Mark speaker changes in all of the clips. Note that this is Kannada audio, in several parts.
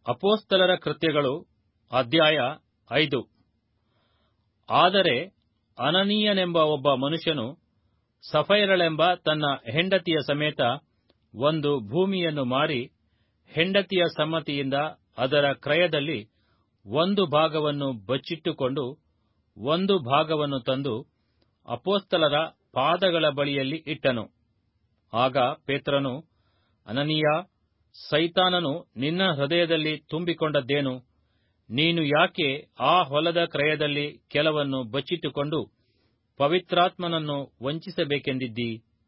Speaker 1: ಅಪೋಸ್ತಲರ ಕೃತ್ಯಗಳು ಅಧ್ಯಾಯ ಐದು ಆದರೆ ಅನನೀಯನೆಂಬ ಒಬ್ಬ ಮನುಷ್ಯನು ಸಫೈರಳೆಂಬ ತನ್ನ ಹೆಂಡತಿಯ ಸಮೇತ ಒಂದು ಭೂಮಿಯನ್ನು ಮಾರಿ ಹೆಂಡತಿಯ ಸಮ್ಮತಿಯಿಂದ ಅದರ ಕ್ರಯದಲ್ಲಿ ಒಂದು ಭಾಗವನ್ನು ಬಚ್ಚಿಟ್ಟುಕೊಂಡು ಒಂದು ಭಾಗವನ್ನು ತಂದು ಅಪೋಸ್ತಲರ ಪಾದಗಳ ಬಳಿಯಲ್ಲಿ ಇಟ್ಟನು ಆಗ ಪೇತ್ರನು ಅನನೀಯ ಸೈತಾನನು ನಿನ್ನ ಹೃದಯದಲ್ಲಿ ತುಂಬಿಕೊಂಡದ್ದೇನು ನೀನು ಯಾಕೆ ಆ ಹೊಲದ ಕ್ರಯದಲ್ಲಿ ಕೆಲವನ್ನು ಬಚ್ಚಿಟ್ಟುಕೊಂಡು ಪವಿತ್ರಾತ್ಮನನ್ನು ವಂಚಿಸಬೇಕೆಂದಿದ್ದೀ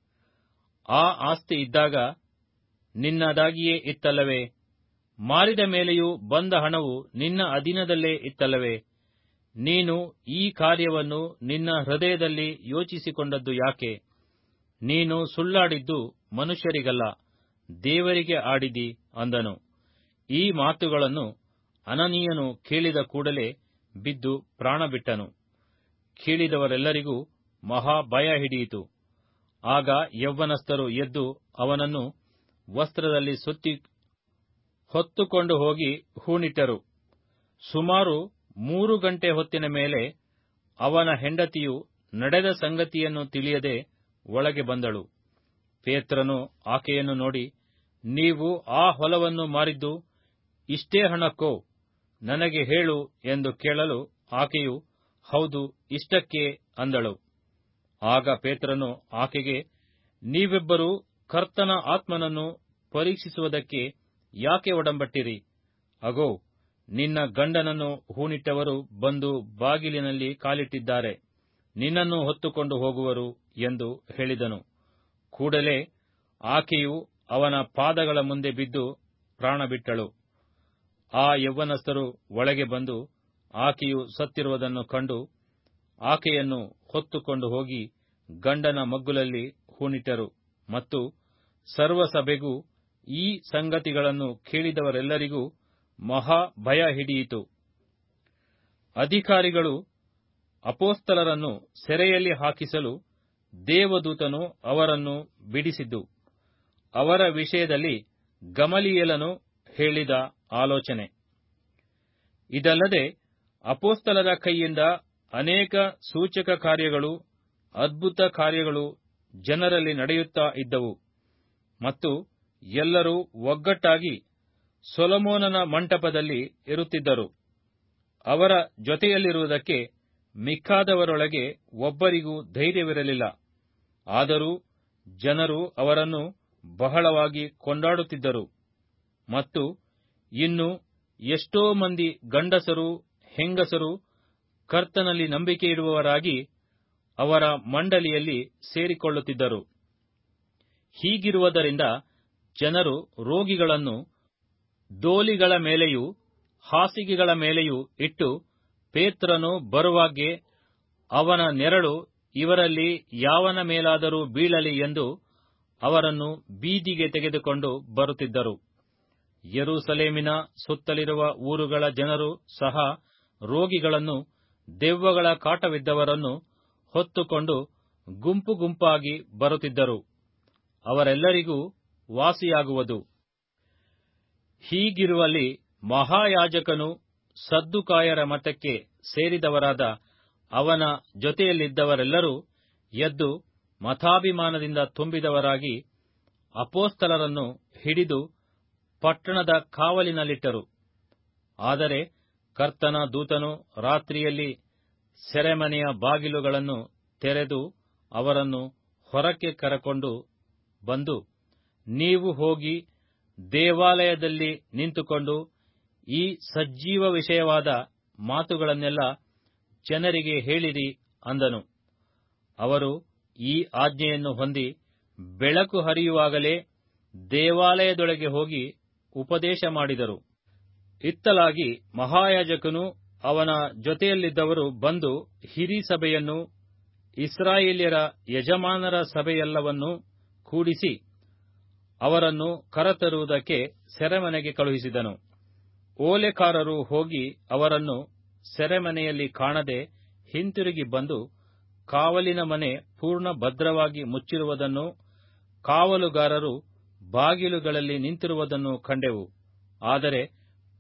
Speaker 1: ಆ ಆಸ್ತಿ ಇದ್ದಾಗ ನಿನ್ನದಾಗಿಯೇ ಇತ್ತಲ್ಲವೇ ಮಾರಿದ ಮೇಲೆಯೂ ಬಂದ ಹಣವು ನಿನ್ನ ಅಧೀನದಲ್ಲೇ ಇತ್ತಲ್ಲವೇ ನೀನು ಈ ಕಾರ್ಯವನ್ನು ನಿನ್ನ ಹೃದಯದಲ್ಲಿ ಯೋಚಿಸಿಕೊಂಡದ್ದು ಯಾಕೆ ನೀನು ಸುಳ್ಳಾಡಿದ್ದು ಮನುಷ್ಯರಿಗಲ್ಲ ದೇವರಿಗೆ ಆಡಿದಿ ಅಂದನು ಈ ಮಾತುಗಳನ್ನು ಅನನೀಯನು ಕೇಳಿದ ಕೂಡಲೇ ಬಿದ್ದು ಪ್ರಾಣಬಿಟ್ಟನು ಕೇಳಿದವರೆಲ್ಲರಿಗೂ ಮಹಾ ಭಯ ಹಿಡಿಯಿತು ಆಗ ಯೌವನಸ್ಥರು ಎದ್ದು ಅವನನ್ನು ವಸ್ತ್ರದಲ್ಲಿ ಸುತ್ತಿ ಹೊತ್ತುಕೊಂಡು ಹೋಗಿ ಹೂಣಿಟ್ಟರು ಸುಮಾರು ಮೂರು ಗಂಟೆ ಹೊತ್ತಿನ ಮೇಲೆ ಅವನ ಹೆಂಡತಿಯು ನಡೆದ ಸಂಗತಿಯನ್ನು ತಿಳಿಯದೆ ಒಳಗೆ ಬಂದಳು ಪೇತ್ರನು ಆಕೆಯನ್ನು ನೋಡಿ ನೀವು ಆ ಹೊಲವನ್ನು ಮಾರಿದ್ದು ಇಷ್ಟೇ ಹಣಕ್ಕೋ ನನಗೆ ಹೇಳು ಎಂದು ಕೇಳಲು ಆಕೆಯು ಹೌದು ಇಷ್ಟಕ್ಕೆ ಅಂದಳು ಆಗ ಪೇತ್ರನು ಆಕೆಗೆ ನೀವಿಬ್ಬರೂ ಕರ್ತನ ಆತ್ಮನನ್ನು ಪರೀಕ್ಷಿಸುವುದಕ್ಕೆ ಯಾಕೆ ಒಡಂಬಟ್ಟಿರಿ ಅಗೋ ನಿನ್ನ ಗಂಡನನ್ನು ಹೂಣಿಟ್ಟವರು ಬಂದು ಬಾಗಿಲಿನಲ್ಲಿ ಕಾಲಿಟ್ಟಿದ್ದಾರೆ ನಿನ್ನನ್ನು ಹೊತ್ತುಕೊಂಡು ಹೋಗುವರು ಎಂದು ಹೇಳಿದನು ಕೂಡಲೇ ಆಕೆಯು ಅವನ ಪಾದಗಳ ಮುಂದೆ ಬಿದ್ದು ಪ್ರಾಣಬಿಟ್ಟಳು ಆ ಯೌವನಸ್ಥರು ಒಳಗೆ ಬಂದು ಆಕೆಯು ಸತ್ತಿರುವುದನ್ನು ಕಂಡು ಆಕೆಯನ್ನು ಹೊತ್ತುಕೊಂಡು ಹೋಗಿ ಗಂಡನ ಮಗ್ಗುಲಲ್ಲಿ ಹೂಣಿಟ್ಟರು ಮತ್ತು ಸರ್ವಸಭೆಗೂ ಈ ಸಂಗತಿಗಳನ್ನು ಕೇಳಿದವರೆಲ್ಲರಿಗೂ ಮಹಾ ಭಯ ಹಿಡಿಯಿತು ಅಧಿಕಾರಿಗಳು ಅಪೋಸ್ತಲರನ್ನು ಸೆರೆಯಲ್ಲಿ ಹಾಕಿಸಲು ದೇವದೂತನು ಅವರನ್ನು ಬಿಡಿಸಿದ್ದು ಅವರ ವಿಷಯದಲ್ಲಿ ಗಮಲಿಯೇಲನು ಹೇಳಿದ ಆಲೋಚನೆ ಇದಲ್ಲದೆ ಅಪೋಸ್ತಲರ ಕೈಯಿಂದ ಅನೇಕ ಸೂಚಕ ಕಾರ್ಯಗಳು ಅದ್ಭುತ ಕಾರ್ಯಗಳು ಜನರಲ್ಲಿ ನಡೆಯುತ್ತಾ ಇದ್ದವು ಮತ್ತು ಎಲ್ಲರೂ ಒಗ್ಗಟ್ಟಾಗಿ ಸೊಲಮೋನನ ಮಂಟಪದಲ್ಲಿ ಇರುತ್ತಿದ್ದರು ಅವರ ಜೊತೆಯಲ್ಲಿರುವುದಕ್ಕೆ ಮಿಕ್ಕಾದವರೊಳಗೆ ಒಬ್ಬರಿಗೂ ಧೈರ್ಯವಿರಲಿಲ್ಲ ಆದರೂ ಜನರು ಅವರನ್ನು ಬಹಳವಾಗಿ ಕೊಂಡಾಡುತ್ತಿದ್ದರು ಮತ್ತು ಇನ್ನು ಎಷ್ಟೋ ಮಂದಿ ಗಂಡಸರು ಹೆಂಗಸರು ಕರ್ತನಲ್ಲಿ ನಂಬಿಕೆಯಿಡುವವರಾಗಿ ಅವರ ಮಂಡಳಿಯಲ್ಲಿ ಸೇರಿಕೊಳ್ಳುತ್ತಿದ್ದರು ಹೀಗಿರುವುದರಿಂದ ಜನರು ರೋಗಿಗಳನ್ನು ದೋಲಿಗಳ ಮೇಲೆಯೂ ಹಾಸಿಗೆಗಳ ಮೇಲೆಯೂ ಇಟ್ಟು ಪೇತ್ರನು ಬರುವಾಗೆ ಅವನ ನೆರಳು ಇವರಲ್ಲಿ ಯಾವನ ಮೇಲಾದರೂ ಬೀಳಲಿ ಎಂದು ಅವರನ್ನು ಬೀದಿಗೆ ತೆಗೆದುಕೊಂಡು ಬರುತ್ತಿದ್ದರು ಯೆರೂಸಲೇಮಿನ ಸುತ್ತಲಿರುವ ಊರುಗಳ ಜನರು ಸಹ ರೋಗಿಗಳನ್ನು ದೆವ್ವಗಳ ಕಾಟವಿದ್ದವರನ್ನು ಹೊತ್ತುಕೊಂಡು ಗುಂಪು ಗುಂಪಾಗಿ ಬರುತ್ತಿದ್ದರು ಅವರೆಲ್ಲರಿಗೂ ವಾಸಿಯಾಗುವುದು ಹೀಗಿರುವಲ್ಲಿ ಮಹಾಯಾಜಕನು ಸದ್ದುಕಾಯರ ಮತಕ್ಕೆ ಸೇರಿದವರಾದ ಅವನ ಜೊತೆಯಲ್ಲಿದ್ದವರೆಲ್ಲರೂ ಎದ್ದು ಮತಾಭಿಮಾನದಿಂದ ತುಂಬಿದವರಾಗಿ ಅಪೋಸ್ತಲರನ್ನು ಹಿಡಿದು ಪಟ್ಟಣದ ಕಾವಲಿನಲ್ಲಿಟ್ಟರು ಆದರೆ ಕರ್ತನ ದೂತನು ರಾತ್ರಿಯಲ್ಲಿ ಸೆರೆಮನೆಯ ಬಾಗಿಲುಗಳನ್ನು ತೆರೆದು ಅವರನ್ನು ಹೊರಕ್ಕೆ ಕರಕೊಂಡು ಬಂದು ನೀವು ಹೋಗಿ ದೇವಾಲಯದಲ್ಲಿ ನಿಂತುಕೊಂಡು ಈ ಸಜ್ಜೀವ ವಿಷಯವಾದ ಮಾತುಗಳನ್ನೆಲ್ಲ ಜನರಿಗೆ ಹೇಳಿರಿ ಅಂದನು ಅವರು ಈ ಆಜ್ಞೆಯನ್ನು ಹೊಂದಿ ಬೆಳಕು ಹರಿಯುವಾಗಲೇ ದೇವಾಲಯದೊಳಗೆ ಹೋಗಿ ಉಪದೇಶ ಮಾಡಿದರು ಇತ್ತಲಾಗಿ ಮಹಾಯಾಜಕನು ಅವನ ಜೊತೆಯಲ್ಲಿದ್ದವರು ಬಂದು ಹಿರಿ ಸಭೆಯನ್ನು ಇಸ್ರಾಯೇಲ್ಯರ ಯಜಮಾನರ ಸಭೆಯೆಲ್ಲವನ್ನೂ ಕೂಡಿಸಿ ಅವರನ್ನು ಕರತರುವುದಕ್ಕೆ ಸೆರೆಮನೆಗೆ ಕಳುಹಿಸಿದನು ಓಲೆಕಾರರು ಹೋಗಿ ಅವರನ್ನು ಸೆರೆಮನೆಯಲ್ಲಿ ಕಾಣದೆ ಹಿಂತಿರುಗಿ ಬಂದು ಕಾವಲಿನ ಮನೆ ಪೂರ್ಣ ಭದ್ರವಾಗಿ ಮುಚ್ಚಿರುವುದನ್ನು ಕಾವಲುಗಾರರು ಬಾಗಿಲುಗಳಲ್ಲಿ ನಿಂತಿರುವುದನ್ನು ಕಂಡೆವು ಆದರೆ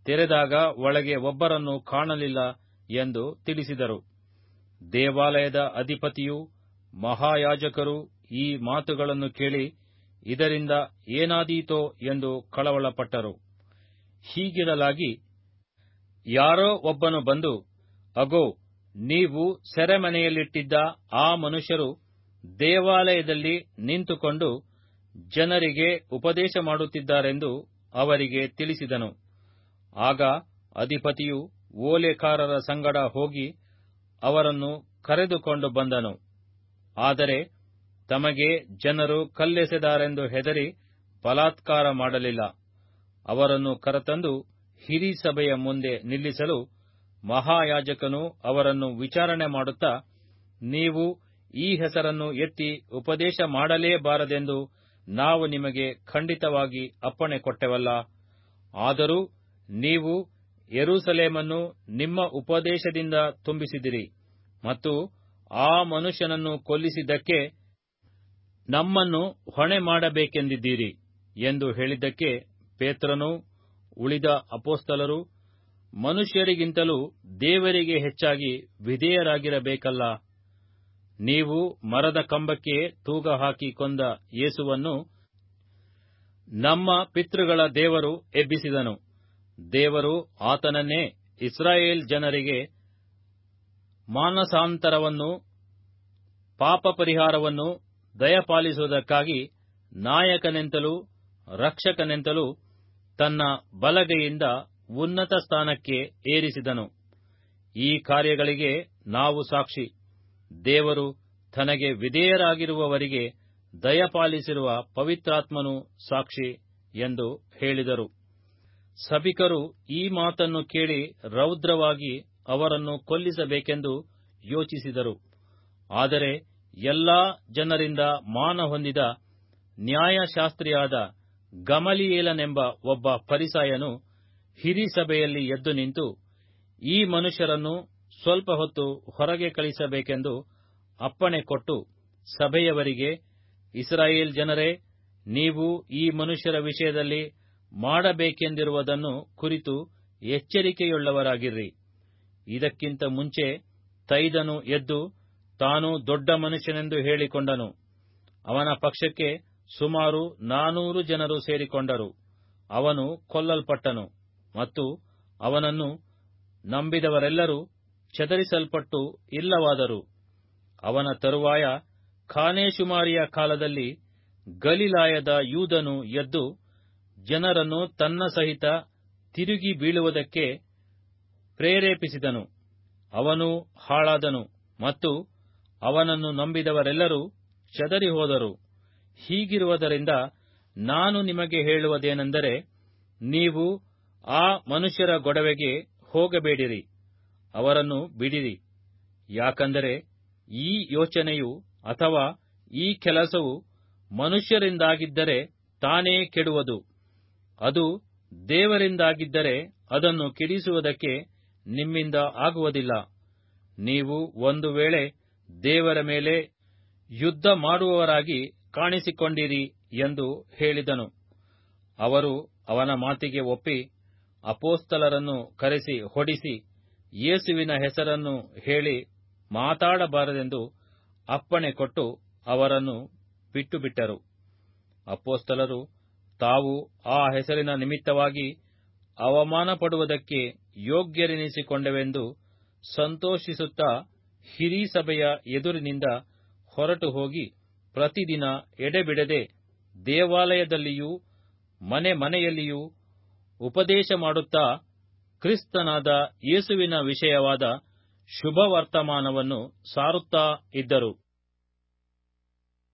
Speaker 1: ತೆರೆದಾಗ ಒಳಗೆ ಒಬ್ಬರನ್ನು ಕಾಣಲಿಲ್ಲ ಎಂದು ತಿಳಿಸಿದರು ದೇವಾಲಯದ ಅಧಿಪತಿಯು ಮಹಾಯಾಜಕರು ಈ ಮಾತುಗಳನ್ನು ಕೇಳಿ ಇದರಿಂದ ಏನಾದೀತೋ ಎಂದು ಕಳವಳಪಟ್ಟರು ಹೀಗಿರಲಾಗಿ ಯಾರೋ ಒಬ್ಬನು ಬಂದು ಅಗೋ ನೀವು ಸೆರೆಮನೆಯಲ್ಲಿಟ್ಟಿದ್ದ ಆ ಮನುಷ್ಯರು ದೇವಾಲಯದಲ್ಲಿ ನಿಂತುಕೊಂಡು ಜನರಿಗೆ ಉಪದೇಶ ಮಾಡುತ್ತಿದ್ದಾರೆಂದು ಅವರಿಗೆ ತಿಳಿಸಿದನು ಆಗ ಅಧಿಪತಿಯು ಓಲೆಕಾರರ ಸಂಗಡ ಹೋಗಿ ಅವರನ್ನು ಕರೆದುಕೊಂಡು ಬಂದನು ಆದರೆ ತಮಗೆ ಜನರು ಕಲ್ಲೆಸೆದಾರೆಂದು ಹೆದರಿ ಬಲಾತ್ಕಾರ ಮಾಡಲಿಲ್ಲ ಅವರನ್ನು ಕರೆತಂದು ಹಿರೀ ಸಭೆಯ ಮುಂದೆ ನಿಲ್ಲಿಸಲು ಮಹಾಯಾಜಕನು ಅವರನ್ನು ವಿಚಾರಣೆ ಮಾಡುತ್ತಾ ನೀವು ಈ ಹೆಸರನ್ನು ಎತ್ತಿ ಉಪದೇಶ ಮಾಡಲೇಬಾರದೆಂದು ನಾವು ನಿಮಗೆ ಖಂಡಿತವಾಗಿ ಅಪ್ಪಣೆ ಕೊಟ್ಟೆವಲ್ಲ ಆದರೂ ನೀವು ಯೆರೂಸಲೇಮನ್ನು ನಿಮ್ಮ ಉಪದೇಶದಿಂದ ತುಂಬಿಸಿದಿರಿ ಮತ್ತು ಆ ಮನುಷ್ಯನನ್ನು ಕೊಲ್ಲಿಸಿದ್ದಕ್ಕೆ ನಮ್ಮನ್ನು ಹೊಣೆ ಮಾಡಬೇಕೆಂದಿದ್ದೀರಿ ಎಂದು ಹೇಳಿದ್ದಕ್ಕೆ ಪೇತ್ರನೂ ಉಳಿದ ಅಪೋಸ್ತಲರು ಮನುಷ್ಯರಿಗಿಂತಲೂ ದೇವರಿಗೆ ಹೆಚ್ಚಾಗಿ ವಿಧೇಯರಾಗಿರಬೇಕಲ್ಲ ನೀವು ಮರದ ಕಂಬಕ್ಕೆ ತೂಗ ಹಾಕಿ ಕೊಂದ ಯೇಸುವನ್ನು ನಮ್ಮ ಪಿತೃಗಳ ದೇವರು ಎಬ್ಬಿಸಿದನು ದೇವರು ಆತನನ್ನೇ ಇಸ್ರಾಯೇಲ್ ಜನರಿಗೆ ಮಾನಸಾಂತರವನ್ನು ಪಾಪ ಪರಿಹಾರವನ್ನು ದಯಪಾಲಿಸುವುದಕ್ಕಾಗಿ ನಾಯಕನೆಂತಲೂ ರಕ್ಷಕನೆಂತಲೂ ತನ್ನ ಬಲಗೈಯಿಂದ ಉನ್ನತ ಸ್ಥಾನಕ್ಕೆ ಏರಿಸಿದನು ಈ ಕಾರ್ಯಗಳಿಗೆ ನಾವು ಸಾಕ್ಷಿ ದೇವರು ತನಗೆ ವಿಧೇಯರಾಗಿರುವವರಿಗೆ ದಯಪಾಲಿಸಿರುವ ಪವಿತ್ರಾತ್ಮನು ಸಾಕ್ಷಿ ಎಂದು ಹೇಳಿದರು ಸಭಿಕರು ಈ ಮಾತನ್ನು ಕೇಳಿ ರೌದ್ರವಾಗಿ ಅವರನ್ನು ಕೊಲ್ಲಿಸಬೇಕೆಂದು ಯೋಚಿಸಿದರು ಆದರೆ ಎಲ್ಲಾ ಜನರಿಂದ ಮಾನ ಹೊಂದಿದ ನ್ಯಾಯಶಾಸ್ತ್ರಿಯಾದ ಗಮಲಿಯೇಲನೆಂಬ ಒಬ್ಬ ಪರಿಸಾಯನು ಹಿರೀಸಭೆಯಲ್ಲಿ ಎದ್ದು ನಿಂತು ಈ ಮನುಷ್ಯರನ್ನು ಸ್ವಲ್ಪ ಹೊತ್ತು ಹೊರಗೆ ಕಳಿಸಬೇಕೆಂದು ಅಪ್ಪಣೆ ಕೊಟ್ಟು ಸಭೆಯವರಿಗೆ ಇಸ್ರಾಯೇಲ್ ಜನರೇ ನೀವು ಈ ಮನುಷ್ಯರ ವಿಷಯದಲ್ಲಿ ಮಾಡಬೇಕೆಂದಿರುವುದನ್ನು ಕುರಿತು ಎಚ್ಚರಿಕೆಯುಳ್ಳವರಾಗಿರ್ರಿ ಇದಕ್ಕಿಂತ ಮುಂಚೆ ತೈದನು ಎದ್ದು ತಾನು ದೊಡ್ಡ ಮನುಷ್ಯನೆಂದು ಹೇಳಿಕೊಂಡನು ಅವನ ಪಕ್ಷಕ್ಕೆ ಸುಮಾರು ನಾನೂರು ಜನರು ಸೇರಿಕೊಂಡರು ಅವನು ಕೊಲ್ಲಲ್ಪಟ್ಟನು ಮತ್ತು ಅವನನ್ನು ನಂಬಿದವರೆಲ್ಲರೂ ಚದರಿಸಲ್ಪಟ್ಟು ಇಲ್ಲವಾದರು ಅವನ ತರುವಾಯ ಖಾನೇಶುಮಾರಿಯ ಕಾಲದಲ್ಲಿ ಗಲಿಲಾಯದ ಯೂದನು ಎದ್ದು ಜನರನ್ನು ತನ್ನ ಸಹಿತ ತಿರುಗಿ ಬೀಳುವುದಕ್ಕೆ ಪ್ರೇರೇಪಿಸಿದನು ಅವನು ಹಾಳಾದನು ಮತ್ತು ಅವನನ್ನು ನಂಬಿದವರೆಲ್ಲರೂ ಚದರಿ ಹೋದರು ಹೀಗಿರುವುದರಿಂದ ನಾನು ನಿಮಗೆ ಹೇಳುವುದೇನೆಂದರೆ ನೀವು ಆ ಮನುಷ್ಯರ ಗೊಡವೆಗೆ ಹೋಗಬೇಡಿರಿ ಅವರನ್ನು ಬಿಡಿರಿ ಯಾಕಂದರೆ ಈ ಯೋಚನೆಯು ಅಥವಾ ಈ ಕೆಲಸವು ಮನುಷ್ಯರಿಂದಾಗಿದ್ದರೆ ತಾನೇ ಕೆಡುವುದು ಅದು ದೇವರಿಂದಾಗಿದ್ದರೆ ಅದನ್ನು ಕೆಡಿಸುವುದಕ್ಕೆ ನಿಮ್ಮಿಂದ ಆಗುವುದಿಲ್ಲ ನೀವು ಒಂದು ವೇಳೆ ದೇವರ ಮೇಲೆ ಯುದ್ಧ ಮಾಡುವವರಾಗಿ ಕಾಣಿಸಿಕೊಂಡಿರಿ ಎಂದು ಹೇಳಿದನು ಅವರು ಅವನ ಮಾತಿಗೆ ಒಪ್ಪಿ ಅಪೋಸ್ತಲರನ್ನು ಕರೆಸಿ ಹೊಡಿಸಿ ಯೇಸುವಿನ ಹೆಸರನ್ನು ಹೇಳಿ ಮಾತಾಡಬಾರದೆಂದು ಅಪ್ಪಣೆ ಕೊಟ್ಟು ಅವರನ್ನು ಬಿಟ್ಟುಬಿಟ್ಟರು ಅಪೋಸ್ತಲರು ತಾವು ಆ ಹೆಸರಿನ ನಿಮಿತ್ತವಾಗಿ ಅವಮಾನ ಪಡುವುದಕ್ಕೆ ಯೋಗ್ಯರೆನಿಸಿಕೊಂಡೆವೆಂದು ಸಂತೋಷಿಸುತ್ತಾ ಹಿರೀಸಭೆಯ ಎದುರಿನಿಂದ ಹೊರಟು ಹೋಗಿ ಪ್ರತಿದಿನ ಎಡೆಬಿಡದೆ ದೇವಾಲಯದಲ್ಲಿಯೂ ಮನೆ ಮನೆಯಲ್ಲಿಯೂ ಉಪದೇಶ ಮಾಡುತ್ತಾ ಕ್ರಿಸ್ತನಾದ ಯೇಸುವಿನ ವಿಷಯವಾದ ಶುಭವರ್ತಮಾನವನ್ನು ಸಾರುತ್ತಾ ಇದ್ದರು